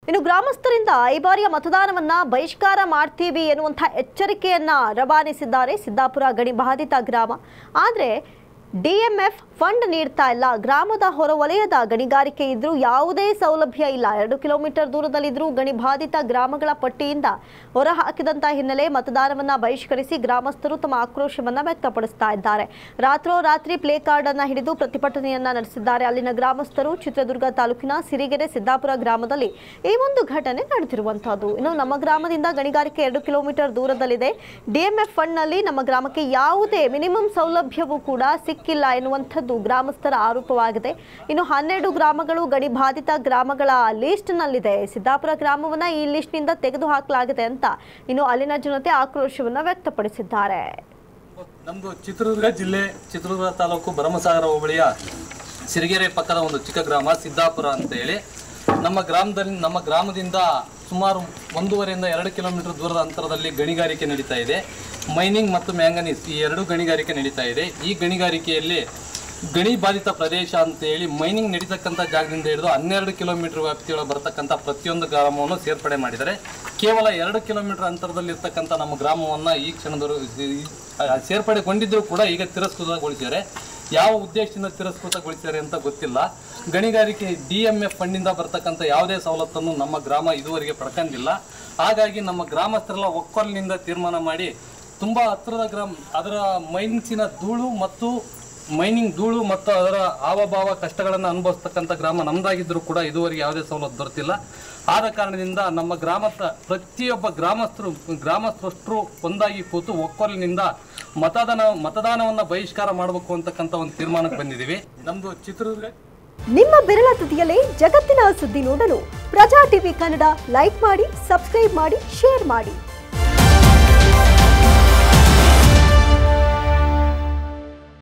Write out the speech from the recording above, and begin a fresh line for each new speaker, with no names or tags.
ಇನ್ನು ಗ್ರಾಮಸ್ಥರಿಂದ ಈ ಬಾರಿಯ ಮತದಾನವನ್ನ ಬಹಿಷ್ಕಾರ ಮಾಡ್ತೀವಿ ಎನ್ನುವಂಥ ಎಚ್ಚರಿಕೆಯನ್ನ ರವಾನಿಸಿದ್ದಾರೆ ಸಿದ್ದಾಪುರ ಗಣಿ ಬಾಧಿತ ಗ್ರಾಮ ಆದರೆ ಡಿಎಂಎಫ್ ಫಂಡ್ ನೀಡ್ತಾ ಇಲ್ಲ ಗ್ರಾಮದ ಹೊರವಲಯದ ಗಣಿಗಾರಿಕೆ ಇದ್ರೂ ಯಾವುದೇ ಸೌಲಭ್ಯ ಇಲ್ಲ ಎರಡು ಕಿಲೋಮೀಟರ್ ದೂರದಲ್ಲಿದ್ರೂ ಗಣಿ ಬಾಧಿತ ಗ್ರಾಮಗಳ ಪಟ್ಟಿಯಿಂದ ಹೊರಹಾಕಿದಂತ ಹಿನ್ನೆಲೆ ಮತದಾನವನ್ನ ಬಹಿಷ್ಕರಿಸಿ ಗ್ರಾಮಸ್ಥರು ತಮ್ಮ ಆಕ್ರೋಶವನ್ನ ವ್ಯಕ್ತಪಡಿಸ್ತಾ ಇದ್ದಾರೆ ರಾತ್ರೋರಾತ್ರಿ ಪ್ಲೇ ಕಾರ್ಡ್ ಅನ್ನ ಹಿಡಿದು ಪ್ರತಿಭಟನೆಯನ್ನ ನಡೆಸಿದ್ದಾರೆ ಅಲ್ಲಿನ ಗ್ರಾಮಸ್ಥರು ಚಿತ್ರದುರ್ಗ ತಾಲೂಕಿನ ಸಿರಿಗೆರೆ ಸಿದ್ದಾಪುರ ಗ್ರಾಮದಲ್ಲಿ ಈ ಒಂದು ಘಟನೆ ನಡೆದಿರುವಂತಹದ್ದು ಇನ್ನು ನಮ್ಮ ಗ್ರಾಮದಿಂದ ಗಣಿಗಾರಿಕೆ ಎರಡು ಕಿಲೋಮೀಟರ್ ದೂರದಲ್ಲಿದೆ ಡಿಎಂಎಫ್ ಫಂಡ್ನಲ್ಲಿ ನಮ್ಮ ಗ್ರಾಮಕ್ಕೆ ಯಾವುದೇ ಮಿನಿಮಮ್ ಸೌಲಭ್ಯವೂ ಕೂಡ ಸಿಕ್ಕಿಲ್ಲ ಎನ್ನುವಂಥದ್ದು ಗ್ರಾಮಸ್ಥರ ಆರೋಪವಾಗಿದೆ ಇನ್ನು ಹನ್ನೆರಡು ಗ್ರಾಮಗಳು ಗಡಿ ಬಾಧಿತ ಗ್ರಾಮಗಳ ಲಿಸ್ಟ್ನಲ್ಲಿದೆ ಸಿದ್ದಾಪುರ ಗ್ರಾಮವನ್ನ ಈ ಲಿಸ್ಟ್ನಿಂದ ತೆಗೆದುಹಾಕಲಾಗಿದೆ ಅಂತ ಇನ್ನು ಅಲ್ಲಿನ ಜನತೆ ಆಕ್ರೋಶವನ್ನ ವ್ಯಕ್ತಪಡಿಸಿದ್ದಾರೆ
ನಮ್ಮದು ಚಿತ್ರದುರ್ಗ ಜಿಲ್ಲೆ ಚಿತ್ರದುರ್ಗ ತಾಲೂಕು ಭರಮಸಾಗರ ಹೋಬಳಿಯ ಸಿರಿಗೆರೆ ಪಕ್ಕದ ಒಂದು ಚಿಕ್ಕ ಗ್ರಾಮ ಸಿದ್ದಾಪುರ ಅಂತ ಹೇಳಿ ನಮ್ಮ ಗ್ರಾಮದಲ್ಲಿ ನಮ್ಮ ಗ್ರಾಮದಿಂದ ಸುಮಾರು ಒಂದೂವರೆಯಿಂದ ಎರಡು ಕಿಲೋಮೀಟರ್ ದೂರದ ಅಂತರದಲ್ಲಿ ಗಣಿಗಾರಿಕೆ ನಡೀತಾ ಇದೆ ಮೈನಿಂಗ್ ಮತ್ತು ಮ್ಯಾಂಗನೀಸ್ ಈ ಎರಡು ಗಣಿಗಾರಿಕೆ ನಡೀತಾ ಇದೆ ಈ ಗಣಿಗಾರಿಕೆಯಲ್ಲಿ ಗಣಿ ಬಾಧಿತ ಪ್ರದೇಶ ಅಂತ ಹೇಳಿ ಮೈನಿಂಗ್ ನಡೀತಕ್ಕಂಥ ಜಾಗದಿಂದ ಹಿಡಿದು ಹನ್ನೆರಡು ಕಿಲೋಮೀಟರ್ ವ್ಯಾಪ್ತಿಯೊಳಗೆ ಬರ್ತಕ್ಕಂಥ ಪ್ರತಿಯೊಂದು ಗ್ರಾಮವನ್ನು ಸೇರ್ಪಡೆ ಮಾಡಿದ್ದಾರೆ ಕೇವಲ ಎರಡು ಕಿಲೋಮೀಟರ್ ಅಂತರದಲ್ಲಿ ಇರ್ತಕ್ಕಂಥ ನಮ್ಮ ಗ್ರಾಮವನ್ನು ಈ ಕ್ಷಣದವರು ಸೇರ್ಪಡೆಗೊಂಡಿದ್ದರೂ ಕೂಡ ಈಗ ತಿರಸ್ಕೃತಗೊಳಿಸಿದ್ದಾರೆ ಯಾವ ಉದ್ದೇಶದಿಂದ ತಿರಸ್ಕೃತಗೊಳಿಸಿದ್ದಾರೆ ಅಂತ ಗೊತ್ತಿಲ್ಲ ಗಣಿಗಾರಿಕೆ ಡಿ ಎಮ್ ಎಫ್ ಫಂಡಿಂದ ಬರ್ತಕ್ಕಂಥ ಯಾವುದೇ ಸವಲತ್ತನ್ನು ನಮ್ಮ ಗ್ರಾಮ ಇದುವರೆಗೆ ಪಡ್ಕೊಂಡಿಲ್ಲ ಹಾಗಾಗಿ ನಮ್ಮ ಗ್ರಾಮಸ್ಥರೆಲ್ಲ ಒಕ್ಕೊಲಿನಿಂದ ತೀರ್ಮಾನ ಮಾಡಿ ತುಂಬ ಹತ್ತಿರದ ಗ್ರಾಮ ಅದರ ಮೈನ್ಸಿನ ಧೂಳು ಮತ್ತು ಮೈನಿಂಗ್ ಧೂಳು ಮತ್ತು ಅದರ ಹಾವಭಾವ ಕಷ್ಟಗಳನ್ನು ಅನುಭವಿಸ್ತಕ್ಕಂಥ ಗ್ರಾಮ ನಮ್ಮದಾಗಿದ್ದರೂ ಕೂಡ ಇದುವರೆಗೆ ಯಾವುದೇ ಸವಲತ್ತು ದೊರೆತಿಲ್ಲ ಆದ ಕಾರಣದಿಂದ ನಮ್ಮ ಗ್ರಾಮದ ಪ್ರತಿಯೊಬ್ಬ ಗ್ರಾಮಸ್ಥರು ಗ್ರಾಮಸ್ಥರು ಒಂದಾಗಿ ಕೂತು ಒಕ್ಕೊಲಿನಿಂದ ಮತದಾನ ಮತದಾನವನ್ನು ಬಹಿಷ್ಕಾರ ಮಾಡಬೇಕು ಅಂತಕ್ಕಂಥ ಒಂದು ತೀರ್ಮಾನಕ್ಕೆ ಬಂದಿದ್ದೀವಿ ನಮ್ಮದು ಚಿತ್ರದುರ್ಗ
ನಿಮ್ಮ ಬೆರಳ ತುದಿಯಲ್ಲೇ ಜಗತ್ತಿನ ಸುದ್ದಿ ನೋಡಲು ಪ್ರಜಾ ಟಿವಿ ಕನ್ನಡ ಲೈಕ್ ಮಾಡಿ ಸಬ್ಸ್ಕ್ರೈಬ್ ಮಾಡಿ ಶೇರ್ ಮಾಡಿ